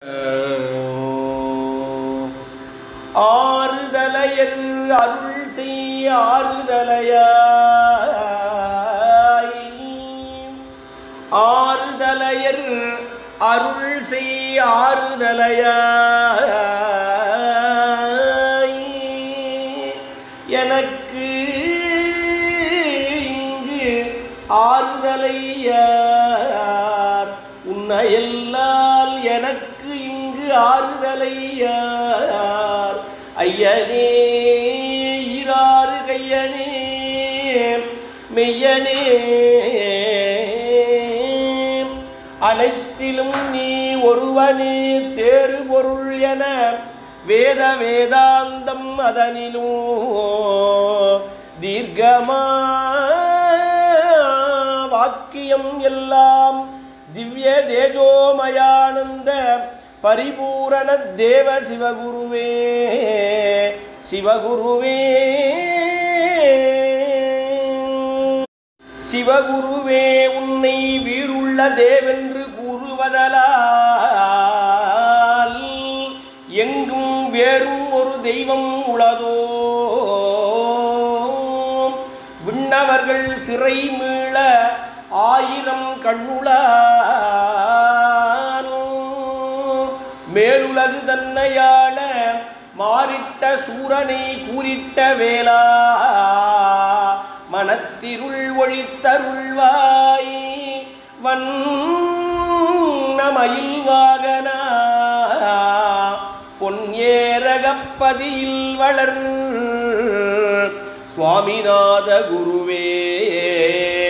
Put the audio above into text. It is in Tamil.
ஆறுதலையர் அருள் செய் ஆறுதலையாய் ஆறுதலையர் அருள் செய் ஆறுதலையாய் எனக்கு இங்கு ஆறுதலையார் உன்னையல்லால் எனக்கு இங்கு ஆறுதலையார் ஐயனே ஈராறு கையனே மெய்யனே அனைத்திலும் நீ ஒருவனே தேறு பொருள் என வேத வேதாந்தம் அதனிலும் தீர்க்கமா வாக்கியம் எல்லாம் திவ்ய தேஜோமயானந்த பரிபூரண தேவ சிவகுருவே சிவகுருவே சிவகுருவே உன்னை வீருள்ள தேவென்று கூறுவதலால் எங்கும் வேறும் ஒரு தெய்வம் உளதோ விண்ணவர்கள் சிறை மீள ஆயிரம் கண்ணுளானோ மேலுலகு தன்னையாள மாறிட்ட சூரனை கூறிட்ட வேளா மனத்திருள் ஒழித்தருள்வாய் வண்ணமயில் வாகனா பொன்னேரகப்பதியில் வளர் சுவாமிநாத குருவே